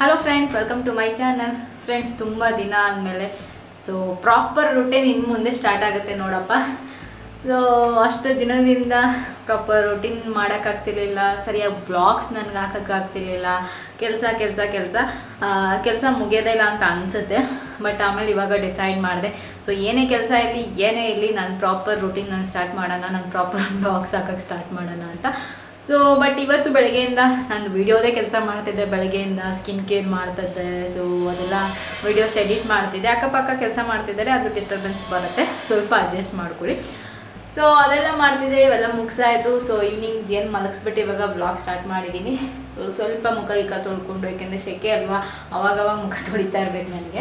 Hello friends welcome to my channel friends ತುಂಬ ದಿನ ಆದಮೇಲೆ ಸೊ ಪ್ರಾಪರ್ ರುಟೀನ್ ಇನ್ನು ಮುಂದೆ ಸ್ಟಾರ್ಟ್ ಆಗುತ್ತೆ ನೋಡಪ್ಪ ಸೊ ಅಷ್ಟು ದಿನದಿಂದ ಪ್ರಾಪರ್ ರುಟೀನ್ ಮಾಡೋಕ್ಕಾಗ್ತಿರ್ಲಿಲ್ಲ ಸರಿಯಾಗಿ ವ್ಲಾಗ್ಸ್ ನನಗೆ ಹಾಕೋಕ್ಕಾಗ್ತಿರ್ಲಿಲ್ಲ ಕೆಲಸ ಕೆಲಸ ಕೆಲಸ ಕೆಲಸ ಮುಗಿಯೋದೇ ಇಲ್ಲ ಅಂತ ಅನಿಸುತ್ತೆ ಬಟ್ ಆಮೇಲೆ ಇವಾಗ ಡಿಸೈಡ್ ಮಾಡಿದೆ ಸೊ ಏನೇ ಕೆಲಸ ಇರಲಿ ಏನೇ ಇರಲಿ ನಾನು ಪ್ರಾಪರ್ ರುಟೀನ್ ನಾನು ಸ್ಟಾರ್ಟ್ ಮಾಡೋಣ ನಾನು ಪ್ರಾಪರ್ ವ್ಲಾಗ್ಸ್ ಹಾಕೋಕ್ಕೆ ಸ್ಟಾರ್ಟ್ ಮಾಡೋಣ ಅಂತ ಸೊ ಬಟ್ ಇವತ್ತು ಬೆಳಗ್ಗೆಯಿಂದ ನಾನು ವಿಡಿಯೋದೇ ಕೆಲಸ ಮಾಡ್ತಿದ್ದೆ ಬೆಳಗ್ಗೆಯಿಂದ ಸ್ಕಿನ್ ಕೇರ್ ಮಾಡ್ತಿದ್ದೆ ಸೊ ಅದೆಲ್ಲ ವಿಡಿಯೋಸ್ ಎಡಿಟ್ ಮಾಡ್ತಿದ್ದೆ ಅಕ್ಕಪಕ್ಕ ಕೆಲಸ ಮಾಡ್ತಿದ್ದಾರೆ ಅದ್ರ ಡಿಸ್ಟರ್ಬೆನ್ಸ್ ಬರುತ್ತೆ ಸ್ವಲ್ಪ ಅಡ್ಜಸ್ಟ್ ಮಾಡ್ಕೊಳ್ಳಿ ಸೊ ಅದೆಲ್ಲ ಮಾಡ್ತಿದ್ದೆ ಇವೆಲ್ಲ ಮುಗಿಸಾಯಿತು ಸೊ ಈವ್ನಿಂಗ್ ಜೇನು ಮಲಗಿಸ್ಬಿಟ್ಟು ಇವಾಗ ಬ್ಲಾಗ್ ಸ್ಟಾರ್ಟ್ ಮಾಡಿದ್ದೀನಿ ಸೊ ಸ್ವಲ್ಪ ಮುಖ ಇಕ್ಕ ತೊಳ್ಕೊಂಡು ಯಾಕೆಂದರೆ ಸೆಕೆ ಅಲ್ವಾ ಅವಾಗವಾಗ ಮುಖ ತೊಳಿತಾ ಇರ್ಬೇಕು ನನಗೆ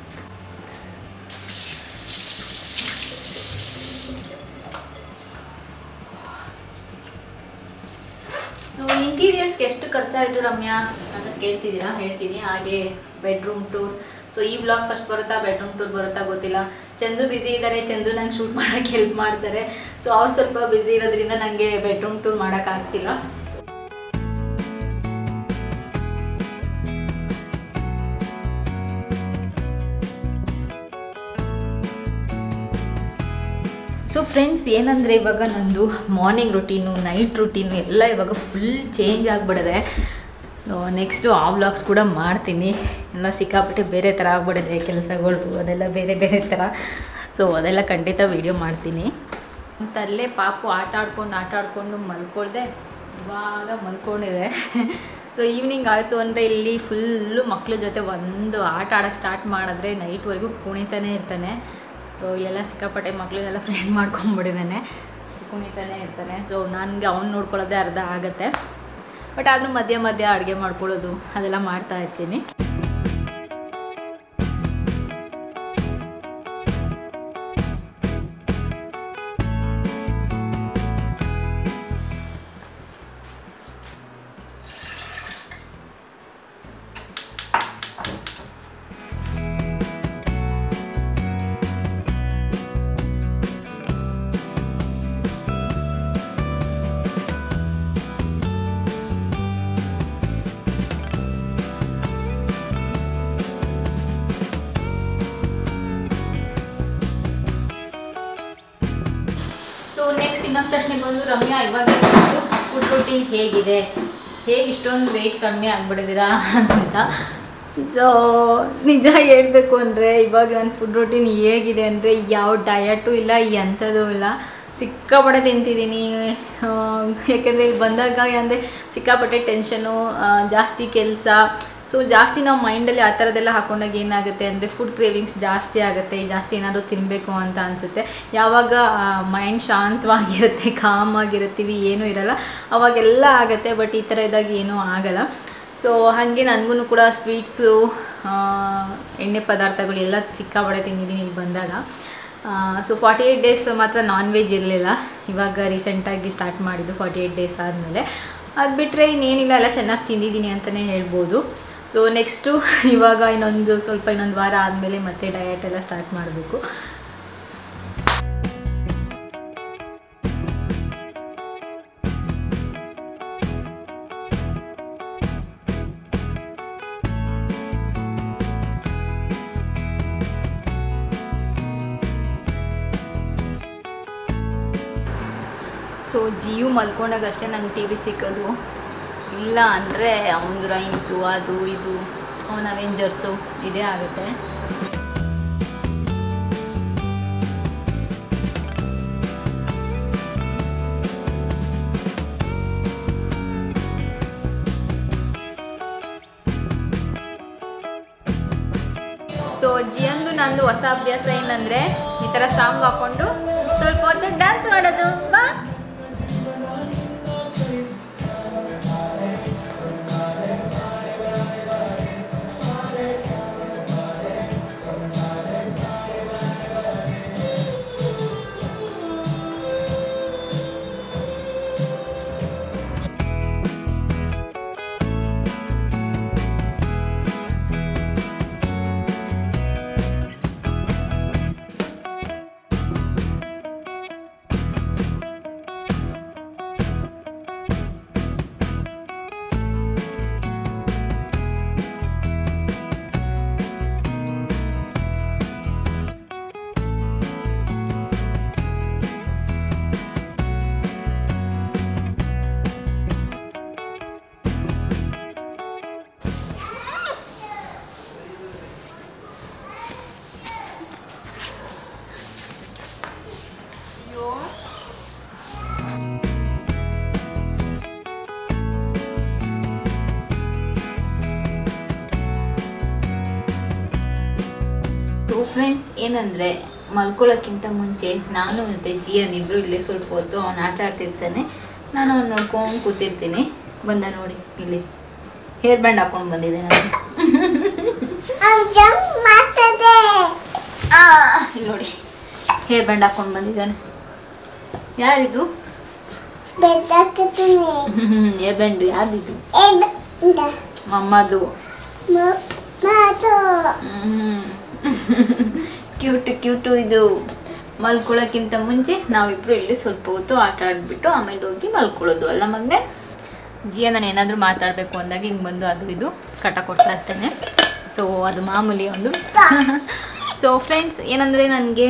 ಇಂಟೀರಿಯರ್ಸ್ಗೆ ಎಷ್ಟು ಖರ್ಚಾಯಿತು ರಮ್ಯಾ ಅಂತ ಕೇಳ್ತಿದ್ದೀರಾ ಹೇಳ್ತೀನಿ ಹಾಗೆ ಬೆಡ್ರೂಮ್ ಟೂರ್ ಸೊ ಈ ಬ್ಲಾಗ್ ಫಸ್ಟ್ ಬರುತ್ತಾ ಬೆಡ್ರೂಮ್ ಟೂರ್ ಬರುತ್ತಾ ಗೊತ್ತಿಲ್ಲ ಚಂದು ಬ್ಯುಸಿ ಇದ್ದಾರೆ ಚಂದು ನಂಗೆ ಶೂಟ್ ಮಾಡೋಕ್ಕೆ ಹೆಲ್ಪ್ ಮಾಡ್ತಾರೆ ಸೊ ಅವ್ರು ಸ್ವಲ್ಪ ಬ್ಯುಸಿ ಇರೋದ್ರಿಂದ ನನಗೆ ಬೆಡ್ರೂಮ್ ಟೂರ್ ಮಾಡೋಕ್ಕಾಗ್ತಿಲ್ಲ ಸೊ ಫ್ರೆಂಡ್ಸ್ ಏನಂದರೆ ಇವಾಗ ನಂದು ಮಾರ್ನಿಂಗ್ ರುಟೀನು ನೈಟ್ ರುಟೀನು ಎಲ್ಲ ಇವಾಗ ಫುಲ್ ಚೇಂಜ್ ಆಗಿಬಿಡಿದೆ ನೆಕ್ಸ್ಟು ಆ ವ್ಲಾಗ್ಸ್ ಕೂಡ ಮಾಡ್ತೀನಿ ಎಲ್ಲ ಸಿಕ್ಕಾಪಟ್ಟೆ ಬೇರೆ ಥರ ಆಗ್ಬಿಡಿದೆ ಕೆಲಸಗಳು ಅದೆಲ್ಲ ಬೇರೆ ಬೇರೆ ಥರ ಸೊ ಅದೆಲ್ಲ ಖಂಡಿತ ವೀಡಿಯೋ ಮಾಡ್ತೀನಿ ಮತ್ತು ಅಲ್ಲೇ ಪಾಪು ಆಟ ಆಡ್ಕೊಂಡು ಆಟ ಆಡ್ಕೊಂಡು ಮಲ್ಕೊಳ್ದೆ ಇವಾಗ ಮಲ್ಕೊಂಡಿದೆ ಸೊ ಈವ್ನಿಂಗ್ ಆಯಿತು ಅಂದರೆ ಇಲ್ಲಿ ಫುಲ್ಲು ಮಕ್ಳ ಜೊತೆ ಒಂದು ಆಟ ಆಡೋಕ್ಕೆ ಸ್ಟಾರ್ಟ್ ಮಾಡಿದ್ರೆ ನೈಟ್ವರೆಗೂ ಕುಣಿತಾನೆ ಇರ್ತಾನೆ ಸೊ ಎಲ್ಲ ಸಿಕ್ಕಾಪಟ್ಟೆ ಮಕ್ಕಳನ್ನೆಲ್ಲ ಫ್ರೆಂಡ್ ಮಾಡ್ಕೊಂಬಿಟ್ಟಿದ್ದಾನೆ ಕುಣಿತಾನೆ ಇರ್ತಾನೆ ಸೊ ನನಗೆ ಅವ್ನು ನೋಡ್ಕೊಳ್ಳೋದೇ ಅರ್ಧ ಆಗುತ್ತೆ ಬಟ್ ಆದರೂ ಮಧ್ಯ ಮಧ್ಯ ಅಡುಗೆ ಮಾಡ್ಕೊಳ್ಳೋದು ಅದೆಲ್ಲ ಮಾಡ್ತಾ ಇರ್ತೀನಿ ಸೊ ನೆಕ್ಸ್ಟ್ ಇನ್ನೊಂದು ಪ್ರಶ್ನೆ ಬಂದು ರಮ್ಯಾ ಇವಾಗ ಫುಡ್ ರೂಟೀನ್ ಹೇಗಿದೆ ಹೇಗೆ ಇಷ್ಟೊಂದು ವೆಯ್ಟ್ ಕಮ್ಮಿ ಆಗ್ಬಿಟ್ಟಿದ್ದೀರಾ ಅಂತ ಸೊ ನಿಜ ಹೇಳಬೇಕು ಅಂದರೆ ಇವಾಗ ನನ್ನ ಫುಡ್ ರೂಟೀನ್ ಹೇಗಿದೆ ಅಂದರೆ ಯಾವ ಡಯಟು ಇಲ್ಲ ಎಂಥದ್ದು ಇಲ್ಲ ಸಿಕ್ಕಾಪಟ್ಟೆ ತಿಂತಿದ್ದೀನಿ ಯಾಕೆಂದರೆ ಇಲ್ಲಿ ಬಂದಾಗ ಅಂದರೆ ಸಿಕ್ಕಾಪಟ್ಟೆ ಟೆನ್ಷನು ಜಾಸ್ತಿ ಕೆಲಸ ಸೊ ಜಾಸ್ತಿ ನಾವು ಮೈಂಡಲ್ಲಿ ಆ ಥರದ್ದೆಲ್ಲ ಹಾಕೊಂಡಾಗ ಏನಾಗುತ್ತೆ ಅಂದರೆ ಫುಡ್ ಕ್ರೇವಿಂಗ್ಸ್ ಜಾಸ್ತಿ ಆಗುತ್ತೆ ಜಾಸ್ತಿ ಏನಾದರೂ ತಿನ್ನಬೇಕು ಅಂತ ಅನಿಸುತ್ತೆ ಯಾವಾಗ ಮೈಂಡ್ ಶಾಂತವಾಗಿರುತ್ತೆ ಕಾಮ್ ಆಗಿರ್ತೀವಿ ಏನೂ ಇರಲ್ಲ ಅವಾಗೆಲ್ಲ ಆಗುತ್ತೆ ಬಟ್ ಈ ಥರ ಇದ್ದಾಗ ಏನೂ ಆಗಲ್ಲ ಸೊ ಹಾಗೆ ನನಗೂ ಕೂಡ ಸ್ವೀಟ್ಸು ಎಣ್ಣೆ ಪದಾರ್ಥಗಳು ಎಲ್ಲ ಸಿಕ್ಕಾಪಡೆ ತಿಂದಿದ್ದೀನಿ ಇಲ್ಲಿ ಬಂದಾಗ ಸೊ ಫಾರ್ಟಿ ಏಯ್ಟ್ ಡೇಸ್ ಮಾತ್ರ ನಾನ್ ವೆಜ್ ಇರಲಿಲ್ಲ ಇವಾಗ ರೀಸೆಂಟಾಗಿ ಸ್ಟಾರ್ಟ್ ಮಾಡಿದ್ದು ಫಾರ್ಟಿ ಏಯ್ಟ್ ಡೇಸ್ ಆದಮೇಲೆ ಅದು ಬಿಟ್ಟರೆ ಇನ್ನೇನಿಲ್ಲ ಎಲ್ಲ ಚೆನ್ನಾಗಿ ತಿಂದಿದ್ದೀನಿ ಅಂತಲೇ ಹೇಳ್ಬೋದು ಸೊ ನೆಕ್ಸ್ಟು ಇವಾಗ ಇನ್ನೊಂದು ಸ್ವಲ್ಪ ಇನ್ನೊಂದು ವಾರ ಆದಮೇಲೆ ಮತ್ತೆ ಡಯಟ್ ಎಲ್ಲ ಸ್ಟಾರ್ಟ್ ಮಾಡಬೇಕು ಸೊ ಜಿಯು ಮಲ್ಕೊಂಡಾಗ ಅಷ್ಟೇ ನಂಗೆ ಟಿ ವಿ ಸಿಕ್ಕೋದು ಇಲ್ಲ ಅಂದರೆ ಅವನದು ರೈಮ್ಸು ಅದು ಇದು ಅವನ ಅವೆಂಜರ್ಸು ಇದೇ ಆಗುತ್ತೆ ಸೊ ಜಿಯಂದು ನಂದು ಹೊಸ ಅಭ್ಯಾಸ ಏನಂದರೆ ಈ ಥರ ಸಾಂಗ್ ಹಾಕ್ಕೊಂಡು ಸ್ವಲ್ಪ ಹೊತ್ತು ಡ್ಯಾನ್ಸ್ ಮಾಡೋದು ಬಾ ಫ್ರೆಂಡ್ಸ್ ಏನಂದರೆ ಮಲ್ಕೊಳ್ಳೋಕ್ಕಿಂತ ಮುಂಚೆ ನಾನು ಮತ್ತು ಜಿಯನ್ ಇಬ್ಬರು ಇಲ್ಲೇ ಸ್ವಲ್ಪ ಹೊತ್ತು ಅವನು ಆಟ ಆಡ್ತಿರ್ತಾನೆ ನಾನು ಅವ್ನು ನೋಡ್ಕೊಂಡು ಕೂತಿರ್ತೀನಿ ಬಂದ ನೋಡಿ ಇಲ್ಲಿ ಹೇರ್ ಬ್ಯಾಂಡ್ ಹಾಕೊಂಡು ಬಂದಿದ್ದೆ ನಾನು ಜಂಪ್ ಮಾಡ್ತದೆ ಆ, ಇಲ್ಲಿ ನೋಡಿ ಹೇರ್ ಬ್ಯಾಂಡ್ ಹಾಕೊಂಡು ಬಂದಿದ್ದಾನೆ ಯಾರಿದು ಬೆದ್ದಾಕತೀನಿ ಹೇರ್ ಬ್ಯಾಂಡು ಯಾರ್ದಿದು ಇಂದ ಅಮ್ಮದು ಮಾತು ಕ್ಯೂಟು ಕ್ಯೂಟು ಇದು ಮಲ್ಕೊಳ್ಳೋಕ್ಕಿಂತ ಮುಂಚೆ ನಾವಿಬ್ರು ಇಲ್ಲಿ ಸ್ವಲ್ಪ ಹೊತ್ತು ಆಟ ಆಡ್ಬಿಟ್ಟು ಆಮೇಲೆ ಹೋಗಿ ಮಲ್ಕೊಳ್ಳೋದು ಅಲ್ಲ ಮಗನೆ ಜಿಯ ನಾನು ಏನಾದರೂ ಮಾತಾಡಬೇಕು ಅಂದಾಗ ಹಿಂಗೆ ಬಂದು ಅದು ಇದು ಕಟ ಕೊಡ್ತಾ ಇರ್ತೇನೆ ಸೊ ಅದು ಮಾಮೂಲಿ ಒಂದು ಸೊ ಫ್ರೆಂಡ್ಸ್ ಏನಂದರೆ ನನಗೆ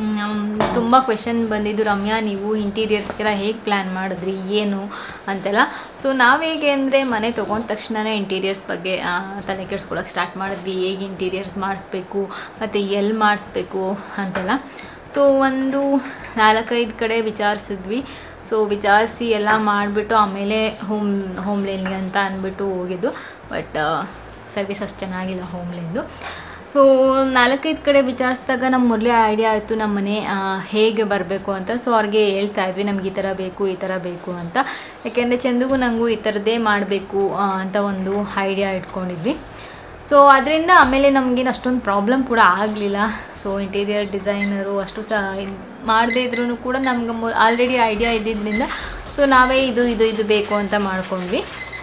ತುಂಬ ಕ್ವೆಶನ್ ಬಂದಿದ್ದು ರಮ್ಯಾ ನೀವು ಇಂಟೀರಿಯರ್ಸ್ಗೆಲ್ಲ ಹೇಗೆ ಪ್ಲ್ಯಾನ್ ಮಾಡಿದ್ರಿ ಏನು ಅಂತೆಲ್ಲ ಸೊ ನಾವು ಹೇಗೆ ಅಂದರೆ ಮನೆ ತೊಗೊಂಡ ತಕ್ಷಣವೇ ಇಂಟೀರಿಯರ್ಸ್ ಬಗ್ಗೆ ಆ, ತಲೆ ಕೆಡ್ಸ್ಕೊಳಕ್ಕೆ ಸ್ಟಾರ್ಟ್ ಮಾಡಿದ್ವಿ ಹೇಗೆ ಇಂಟೀರಿಯರ್ಸ್ ಮಾಡಿಸ್ಬೇಕು ಮತ್ತು ಎಲ್ಲಿ ಮಾಡಿಸ್ಬೇಕು ಅಂತೆಲ್ಲ ಸೊ ಒಂದು ನಾಲ್ಕೈದು ಕಡೆ ವಿಚಾರಿಸಿದ್ವಿ ಸೊ ವಿಚಾರಿಸಿ ಎಲ್ಲ ಮಾಡಿಬಿಟ್ಟು ಆಮೇಲೆ ಹೋಮ್ ಹೋಮ್ ಲೇನ್ಗೆ ಅಂತ ಅಂದ್ಬಿಟ್ಟು ಹೋಗಿದ್ದು ಬಟ್ ಸರ್ವಿಸ್ ಅಷ್ಟು ಚೆನ್ನಾಗಿಲ್ಲ ಹೋಮ್ ಲೇನ್ದು ಸೊ ನಾಲ್ಕೈದು ಕಡೆ ವಿಚಾರಿಸಿದಾಗ ನಮ್ಗೆ ಮೊದಲೇ ಐಡಿಯಾ ಆಯಿತು ನಮ್ಮ ಮನೆ ಆ, ಹೇಗೆ ಬರಬೇಕು ಅಂತ ಸೊ ಅವ್ರಿಗೆ ಹೇಳ್ತಾ ಇದ್ವಿ ನಮ್ಗೆ ಈ ಥರ ಬೇಕು ಈ ಥರ ಬೇಕು ಅಂತ ಯಾಕೆಂದರೆ ಚಂದಿಗೂ ನನಗೂ ಈ ಥರದ್ದೇ ಮಾಡಬೇಕು ಅಂತ ಒಂದು ಐಡಿಯಾ ಇಟ್ಕೊಂಡಿದ್ವಿ ಸೊ ಅದರಿಂದ ಆಮೇಲೆ ನಮಗೇನು ಅಷ್ಟೊಂದು ಪ್ರಾಬ್ಲಮ್ ಕೂಡ ಆಗಲಿಲ್ಲ ಸೊ ಇಂಟೀರಿಯರ್ ಡಿಸೈನರು ಅಷ್ಟು ಸಹ ಮಾಡದೇ ಇದ್ರೂ ಕೂಡ ನಮ್ಗೆ ಆಲ್ರೆಡಿ ಐಡಿಯಾ ಇದ್ದಿದ್ದರಿಂದ ಸೊ ನಾವೇ ಇದು ಇದು ಇದು ಬೇಕು ಅಂತ ಮಾಡ್ಕೊಂಡ್ವಿ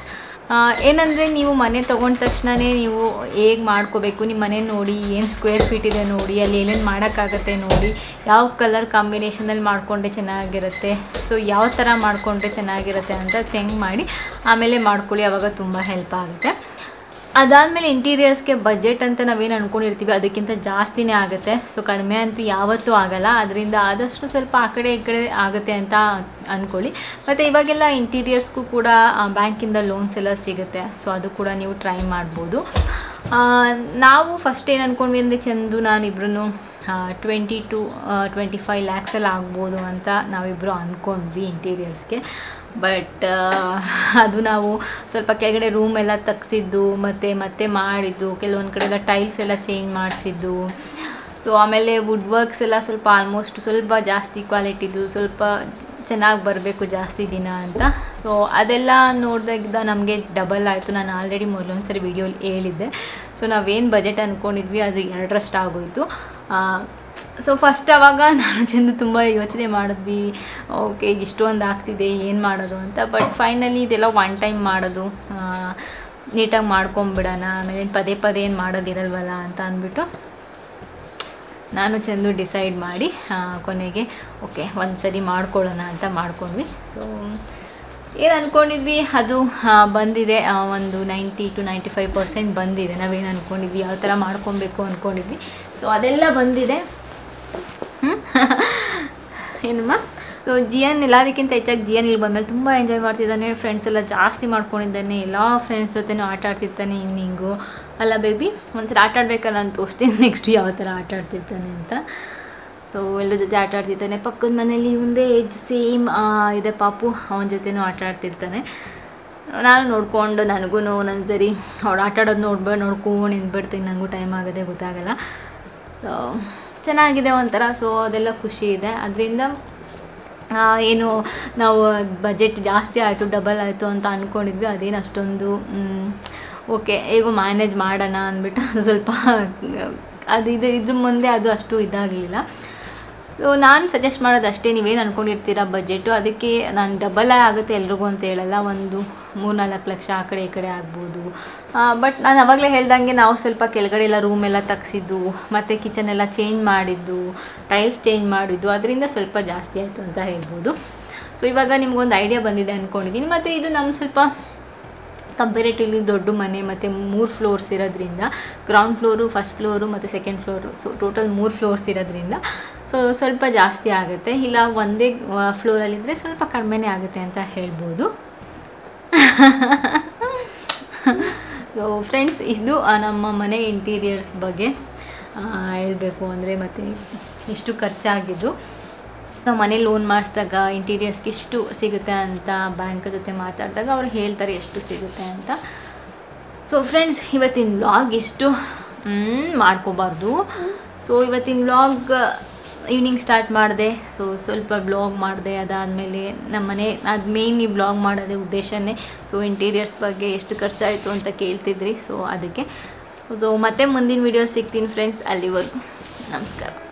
ಏನಂದರೆ ನೀವು ಮನೆ ತೊಗೊಂಡ ತಕ್ಷಣವೇ ನೀವು ಹೇಗೆ ಮಾಡ್ಕೋಬೇಕು ನಿಮ್ಮ ಮನೆ ನೋಡಿ ಏನು ಸ್ಕ್ವೇರ್ ಫೀಟ್ ಇದೆ ನೋಡಿ ಅಲ್ಲಿ ಏನೇನು ಮಾಡೋಕ್ಕಾಗತ್ತೆ ನೋಡಿ ಯಾವ ಕಲರ್ ಕಾಂಬಿನೇಷನಲ್ಲಿ ಮಾಡಿಕೊಂಡ್ರೆ ಚೆನ್ನಾಗಿರುತ್ತೆ ಸೊ ಯಾವ ಥರ ಮಾಡಿಕೊಂಡ್ರೆ ಚೆನ್ನಾಗಿರುತ್ತೆ ಅಂತ ಥಿಂಕ್ ಮಾಡಿ ಆಮೇಲೆ ಮಾಡ್ಕೊಳ್ಳಿ ಆವಾಗ ತುಂಬ ಹೆಲ್ಪ್ ಆಗುತ್ತೆ ಅದಾದಮೇಲೆ ಇಂಟೀರಿಯರ್ಸ್ಗೆ ಬಜೆಟ್ ಅಂತ ನಾವೇನು ಅಂದ್ಕೊಂಡಿರ್ತೀವಿ ಅದಕ್ಕಿಂತ ಜಾಸ್ತಿನೇ ಆಗುತ್ತೆ ಸೊ ಕಡಿಮೆ ಅಂತೂ ಯಾವತ್ತೂ ಆಗಲ್ಲ ಅದರಿಂದ ಆದಷ್ಟು ಸ್ವಲ್ಪ ಆ ಕಡೆ ಈ ಕಡೆ ಆಗುತ್ತೆ ಅಂತ ಅಂದ್ಕೊಳ್ಳಿ ಮತ್ತು ಇವಾಗೆಲ್ಲ ಇಂಟೀರಿಯರ್ಸ್ಗೂ ಕೂಡ ಬ್ಯಾಂಕಿಂದ ಲೋನ್ಸ್ ಎಲ್ಲ ಸಿಗುತ್ತೆ ಸೊ ಅದು ಕೂಡ ನೀವು ಟ್ರೈ ಮಾಡ್ಬೋದು ಆ, ನಾವು ಫಸ್ಟ್ ಏನು ಅಂದ್ಕೊಂಡ್ವಿ ಅಂದರೆ ಚಂದು ನಾನಿಬ್ರು ಟ್ವೆಂಟಿ ಟು ಟ್ವೆಂಟಿ ಫೈವ್ ಲ್ಯಾಕ್ಸಲ್ಲಿ ಆಗ್ಬೋದು ಅಂತ ನಾವಿಬ್ಬರು ಅಂದ್ಕೊಂಡ್ವಿ ಇಂಟೀರಿಯರ್ಸ್ಗೆ ಬಟ್ ಅದು ನಾವು ಸ್ವಲ್ಪ ಕೆಳಗಡೆ ರೂಮ್ ಎಲ್ಲ ತೆಗ್ಸಿದ್ದು ಮತ್ತು ಮತ್ತೆ ಮಾಡಿದ್ದು ಕೆಲವೊಂದು ಕಡೆ ಎಲ್ಲ ಟೈಲ್ಸ್ ಎಲ್ಲ ಚೇಂಜ್ ಮಾಡಿಸಿದ್ದು ಸೊ ಆಮೇಲೆ ವುಡ್ ವರ್ಕ್ಸ್ ಎಲ್ಲ ಸ್ವಲ್ಪ ಆಲ್ಮೋಸ್ಟ್ ಸ್ವಲ್ಪ ಜಾಸ್ತಿ ಕ್ವಾಲಿಟಿದು ಸ್ವಲ್ಪ ಚೆನ್ನಾಗಿ ಬರಬೇಕು ಜಾಸ್ತಿ ದಿನ ಅಂತ ಸೊ ಅದೆಲ್ಲ ನೋಡಿದಾಗ ನಮಗೆ ಡಬಲ್ ಆಯಿತು ನಾನು ಆಲ್ರೆಡಿ ಮೊದಲೊಂದು ಸರಿ ವಿಡಿಯೋಲಿ ಹೇಳಿದ್ದೆ ಸೊ ನಾವೇನು ಬಜೆಟ್ ಅಂದ್ಕೊಂಡಿದ್ವಿ ಅದು ಎರಡರಷ್ಟು ಆಗೋಯಿತು ಸೊ ಫಸ್ಟ್ ಅವಾಗ ನಾನು ಚಂದ ತುಂಬ ಯೋಚನೆ ಮಾಡಿದ್ವಿ ಓಕೆ ಇಷ್ಟೊಂದು ಆಗ್ತಿದೆ ಏನು ಮಾಡೋದು ಅಂತ ಬಟ್ ಫೈನಲಿ ಇದೆಲ್ಲ ಒನ್ ಟೈಮ್ ಮಾಡೋದು ನೀಟಾಗಿ ಮಾಡ್ಕೊಂಬಿಡೋಣ ಆಮೇಲೆ ಪದೇ ಪದೇ ಏನು ಮಾಡೋದಿರಲ್ವಲ್ಲ ಅಂತ ಅಂದ್ಬಿಟ್ಟು ನಾನು ಚಂದು ಡಿಸೈಡ್ ಮಾಡಿ ಆ, ಕೊನೆಗೆ ಓಕೆ ಒಂದು ಸರಿ ಮಾಡ್ಕೊಳ್ಳೋಣ ಅಂತ ಮಾಡ್ಕೊಂಡ್ವಿ ಸೊ ಏನು ಅಂದ್ಕೊಂಡಿದ್ವಿ ಅದು ಆ, ಬಂದಿದೆ ಆ, ಒಂದು ninety two ninety five percent ಬಂದಿದೆ ನಾವೇನು ಅಂದ್ಕೊಂಡಿದ್ವಿ ಯಾವ ಥರ ಮಾಡ್ಕೊಬೇಕು ಅಂದ್ಕೊಂಡಿದ್ವಿ ಸೊ ಅದೆಲ್ಲ ಬಂದಿದೆ ಹ್ಮ್? ಏನಮ್ಮ ಸೊ ಜಿಯನ್ ಎಲ್ಲದಕ್ಕಿಂತ ಹೆಚ್ಚಾಗಿ ಜಿಯನ್ ಇಲ್ಲಿ ಬಂದಮೇಲೆ ತುಂಬ ಎಂಜಾಯ್ ಮಾಡ್ತಿದ್ದಾನೆ ಫ್ರೆಂಡ್ಸ್ ಎಲ್ಲ ಜಾಸ್ತಿ ಮಾಡ್ಕೊಂಡಿದ್ದಾನೆ ಎಲ್ಲ ಫ್ರೆಂಡ್ಸ್ ಜೊತೆನೂ ಆಟ ಆಡ್ತಿರ್ತಾನೆ ಈವ್ನಿಂಗು ಅಲ್ಲ ಬೇಬಿ ಒಂದ್ಸರಿ ಆಟ ಆಡ್ಬೇಕಲ್ಲ ನಾನು ತೋರಿಸ್ತೀನಿ ನೆಕ್ಸ್ಟ್ ಯಾವ ಥರ ಆಟ ಆಡ್ತಿರ್ತಾನೆ ಅಂತ ಸೊ ಎಲ್ಲರ ಜೊತೆ ಆಟ ಆಡ್ತಿರ್ತಾನೆ ಪಕ್ಕದ ಮನೇಲಿ ಇವಂದೇ ಏಜ್ ಸೇಮ್ ಇದೆ ಪಾಪು ಅವನ ಜೊತೆನೂ ಆಟ ಆಡ್ತಿರ್ತಾನೆ ನಾನು ನೋಡ್ಕೊಂಡು ನನಗೂ ಒಂದೊಂದ್ಸರಿ ಅವ್ಳು ಆಟ ಆಡೋದು ನೋಡ್ಬೇಡ ನೋಡ್ಕೊಂಡು ನಿಂತ್ಬಿಡ್ತೀನಿ ನನಗೂ ಟೈಮ್ ಆಗೋದೇ ಗೊತ್ತಾಗಲ್ಲ ಸೊ ಚೆನ್ನಾಗಿದೆ ಒಂಥರ ಸೊ ಅದೆಲ್ಲ ಖುಷಿ ಇದೆ ಅದರಿಂದ ಏನು ನಾವು ಬಜೆಟ್ ಜಾಸ್ತಿ ಆಯಿತು ಡಬಲ್ ಆಯಿತು ಅಂತ ಅಂದ್ಕೊಂಡಿದ್ವಿ ಅದೇನು ಅಷ್ಟೊಂದು ಓಕೆ ಹೇಗೋ ಮ್ಯಾನೇಜ್ ಮಾಡೋಣ ಅಂದ್ಬಿಟ್ಟು ಸ್ವಲ್ಪ ಅದು ಇದು ಇದ್ರ ಮುಂದೆ ಅದು ಅಷ್ಟು ಇದಾಗಲಿಲ್ಲ ಸೊ ನಾನು ಸಜೆಸ್ಟ್ ಮಾಡೋದು ಅಷ್ಟೇ ನೀವೇನು ಅಂದ್ಕೊಂಡಿರ್ತೀರ ಬಜೆಟು ಅದಕ್ಕೆ ನಾನು ಡಬಲ್ ಆಗುತ್ತೆ ಎಲ್ರಿಗೂ ಅಂತ ಹೇಳಲ್ಲ ಒಂದು ಮೂರು ನಾಲ್ಕು ಲಕ್ಷ ಆ ಕಡೆ ಈ ಕಡೆ ಆಗ್ಬೋದು ಬಟ್ ನಾನು ಅವಾಗಲೇ ಹೇಳ್ದಂಗೆ ನಾವು ಸ್ವಲ್ಪ ಕೆಳಗಡೆ ಎಲ್ಲ ರೂಮ್ ಎಲ್ಲ ತೆಗ್ಸಿದ್ದು ಮತ್ತು ಕಿಚನ್ ಎಲ್ಲ ಚೇಂಜ್ ಮಾಡಿದ್ದು ಟೈಲ್ಸ್ ಚೇಂಜ್ ಮಾಡಿದ್ದು ಅದರಿಂದ ಸ್ವಲ್ಪ ಜಾಸ್ತಿ ಆಯಿತು ಅಂತ ಹೇಳ್ಬೋದು ಸೊ ಇವಾಗ ನಿಮ್ಗೊಂದು ಐಡಿಯಾ ಬಂದಿದೆ ಅಂದ್ಕೊಂಡಿದ್ದೀನಿ ಮತ್ತು ಇದು ನಮ್ಮ ಸ್ವಲ್ಪ ಕಂಪೇರೇಟಿವ್ಲಿ ದೊಡ್ಡ ಮನೆ ಮತ್ತು ಮೂರು ಫ್ಲೋರ್ಸ್ ಇರೋದ್ರಿಂದ ಗ್ರೌಂಡ್ ಫ್ಲೋರು ಫಸ್ಟ್ ಫ್ಲೋರು ಮತ್ತು ಸೆಕೆಂಡ್ ಫ್ಲೋರು ಸೊ ಟೋಟಲ್ ಮೂರು ಫ್ಲೋರ್ಸ್ ಇರೋದ್ರಿಂದ ಸೊ ಸ್ವಲ್ಪ ಜಾಸ್ತಿ ಆಗುತ್ತೆ ಇಲ್ಲ ಒಂದೇ ಫ್ಲೋರಲ್ಲಿದ್ದರೆ ಸ್ವಲ್ಪ ಕಡಿಮೆನೇ ಆಗುತ್ತೆ ಅಂತ ಹೇಳ್ಬೋದು ಸೊ ಫ್ರೆಂಡ್ಸ್ ಇದು ಆ, ನಮ್ಮ ಮನೆ ಇಂಟೀರಿಯರ್ಸ್ ಬಗ್ಗೆ ಹೇಳಬೇಕು ಅಂದರೆ ಮತ್ತು ಇಷ್ಟು ಖರ್ಚಾಗಿದ್ದು ನಾವು ಮನೆ ಲೋನ್ ಮಾಡಿಸಿದಾಗ ಇಂಟೀರಿಯರ್ಸ್ಗೆ ಇಷ್ಟು ಸಿಗುತ್ತೆ ಅಂತ ಬ್ಯಾಂಕ್ ಜೊತೆ ಮಾತಾಡಿದಾಗ ಅವ್ರು ಹೇಳ್ತಾರೆ ಎಷ್ಟು ಸಿಗುತ್ತೆ ಅಂತ ಸೊ ಫ್ರೆಂಡ್ಸ್ ಇವತ್ತಿನ ವ್ಲಾಗ್ ಇಷ್ಟು ಮಾಡ್ಕೋಬಾರ್ದು ಸೊ ಇವತ್ತಿನ ವ್ಲಾಗ್ ಈವ್ನಿಂಗ್ ಸ್ಟಾರ್ಟ್ ಮಾಡಿದೆ ಸೊ ಸ್ವಲ್ಪ ಬ್ಲಾಗ್ ಮಾಡಿದೆ ಅದಾದಮೇಲೆ ನಮ್ಮನೆ ಅದು ಮೇಯ್ನ್ ಈ ಬ್ಲಾಗ್ ಮಾಡೋದೇ ಉದ್ದೇಶನೇ ಸೊ ಇಂಟೀರಿಯರ್ಸ್ ಬಗ್ಗೆ ಎಷ್ಟು ಖರ್ಚಾಯಿತು ಅಂತ ಕೇಳ್ತಿದ್ರಿ ಸೊ ಅದಕ್ಕೆ ಸೊ ಮತ್ತೆ ಮುಂದಿನ ವೀಡಿಯೋ ಸಿಗ್ತೀನಿ ಫ್ರೆಂಡ್ಸ್ ಅಲ್ಲಿವರೆಗೂ ನಮಸ್ಕಾರ